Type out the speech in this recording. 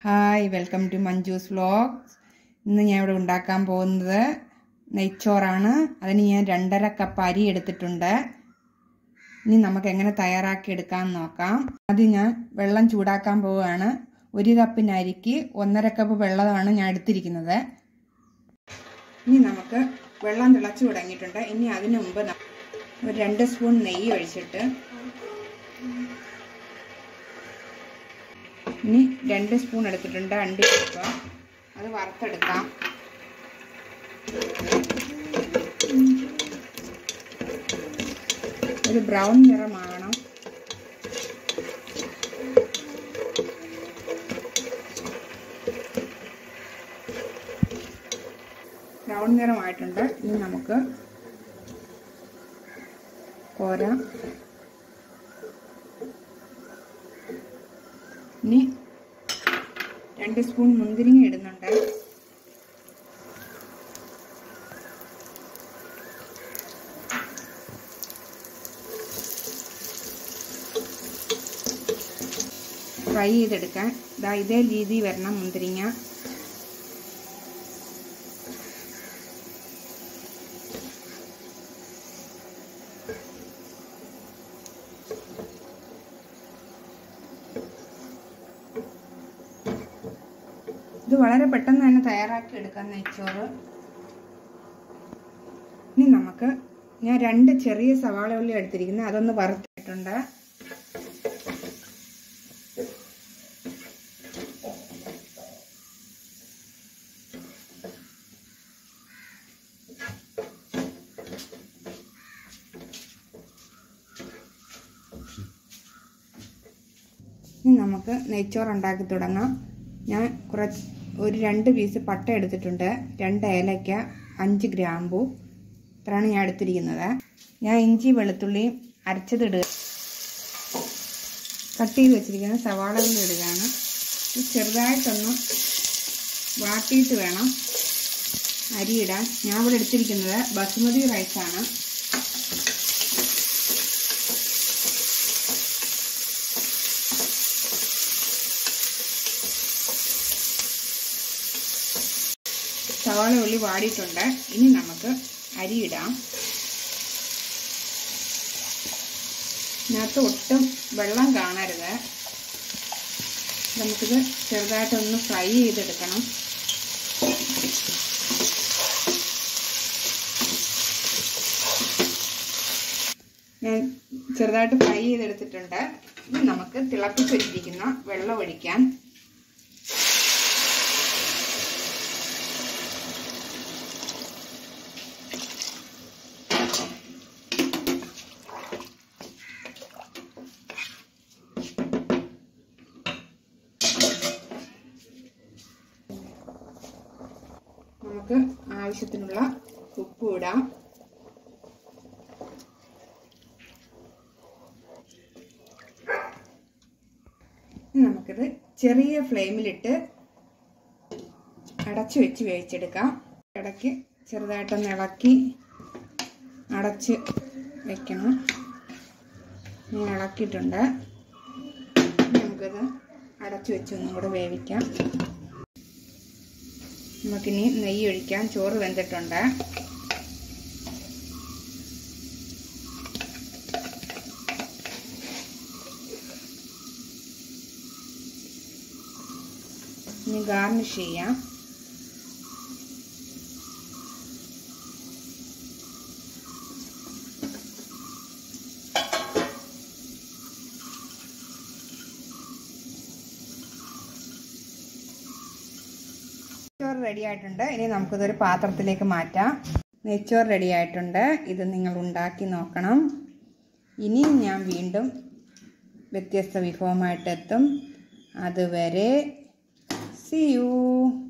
hi welcome to Manju's vlogs ഇന്ന് ഞാൻ ഇവിടെ ഉണ്ടാക്കാൻ പോകുന്നത് നെയ്ച്ചോറാണ് അതിന് ഞാൻ രണ്ടര കപ്പ് അരി എടുത്തിട്ടുണ്ട് ഇനി നമുക്ക് എങ്ങനെ തയ്യാറാക്കി എടുക്കാമെന്ന് നോക്കാം ആദ്യം ഞാൻ വെള്ളം ചൂടാക്കാൻ പോവുകയാണ് ഒരു കപ്പിന് അരിക്ക് ഒന്നര കപ്പ് വെള്ളമാണ് ഞാൻ എടുത്തിരിക്കുന്നത് ഇനി നമുക്ക് വെള്ളം തിളച്ചു തുടങ്ങിയിട്ടുണ്ട് ഇനി അതിനു മുമ്പ് ഒരു രണ്ട് സ്പൂൺ നെയ്യ് ഒഴിച്ചിട്ട് ഇനി രണ്ട് സ്പൂൺ എടുത്തിട്ടുണ്ട് അണ്ടി പരിപ്പ് അത് വറുത്തെടുക്കാം ഒരു ബ്രൗൺ നിറമാകണം ബ്രൗൺ നിറമായിട്ടുണ്ട് ഇനി നമുക്ക് കോരാം ഇനി രണ്ട് സ്പൂൺ മുന്തിരിങ്ങ ഇടുന്നുണ്ട് ഫ്രൈ ചെയ്തെടുക്കാൻ ഇതാ ഇതേ രീതി വരണം മുന്തിരിങ്ങ ഇത് വളരെ പെട്ടെന്ന് തന്നെ തയ്യാറാക്കി എടുക്കാം നെയ്ച്ചോറ് ഇനി നമുക്ക് ഞാൻ രണ്ട് ചെറിയ സവാള ഉള്ളി എടുത്തിരിക്കുന്നത് അതൊന്ന് വറുത്തിട്ടുണ്ട് ഇനി നമുക്ക് നെയ്ച്ചോറ് ഉണ്ടാക്കി തുടങ്ങാം ഞാൻ കുറച്ച് ഒരു രണ്ട് പീസ് പട്ട എടുത്തിട്ടുണ്ട് രണ്ട് ഏലയ്ക്ക അഞ്ച് ഗ്രാമ്പു ഇത്രയാണ് ഞാൻ എടുത്തിരിക്കുന്നത് ഞാൻ ഇഞ്ചി വെളുത്തുള്ളി അരച്ചതിടുക കട്ട് ചെയ്ത് വെച്ചിരിക്കുന്ന സവാള ഉള്ളി ഇടുകയാണ് ഇത് ചെറുതായിട്ടൊന്ന് വാട്ടിയിട്ട് വേണം അരിയിടാൻ ഞാൻ ഇവിടെ എടുത്തിരിക്കുന്നത് ബസുമതി റൈസാണ് സവാള ഉള്ളി വാടിയിട്ടുണ്ട് ഇനി നമുക്ക് അരി ഇടാം ഇതിനകത്ത് ഒട്ടും വെള്ളം കാണരുത് നമുക്കിത് ചെറുതായിട്ടൊന്ന് ഫ്രൈ ചെയ്തെടുക്കണം ഞാൻ ചെറുതായിട്ട് ഫ്രൈ ചെയ്തെടുത്തിട്ടുണ്ട് ഇനി നമുക്ക് തിളപ്പിച്ച് വെച്ചിരിക്കുന്ന വെള്ളം ഒഴിക്കാൻ നമുക്ക് ആവശ്യത്തിനുള്ള ഉപ്പ് ഇടാം നമുക്കിത് ചെറിയ ഫ്ലെയിമിലിട്ട് അടച്ചു വെച്ച് വേവിച്ചെടുക്കാം ഇടയ്ക്ക് ചെറുതായിട്ടൊന്ന് ഇളക്കി അടച്ച് വെക്കണം ഞാൻ ഇളക്കിയിട്ടുണ്ട് നമുക്കിത് അടച്ചു വെച്ച് ഒന്നും കൂടെ വേവിക്കാം നമുക്കിനി നെയ്യ് ഒഴിക്കാം ചോറ് വെന്തിട്ടുണ്ട് ഇനി ഗാർണിഷ് ചെയ്യാം നെയ്ച്ചോറ് റെഡി ആയിട്ടുണ്ട് ഇനി നമുക്കിതൊരു പാത്രത്തിലേക്ക് മാറ്റാം നെയ്ച്ചോറ് റെഡി ആയിട്ടുണ്ട് ഇത് നിങ്ങൾ ഉണ്ടാക്കി നോക്കണം ഇനിയും ഞാൻ വീണ്ടും വ്യത്യസ്ത വിഭവമായിട്ടെത്തും അതുവരെ സി യു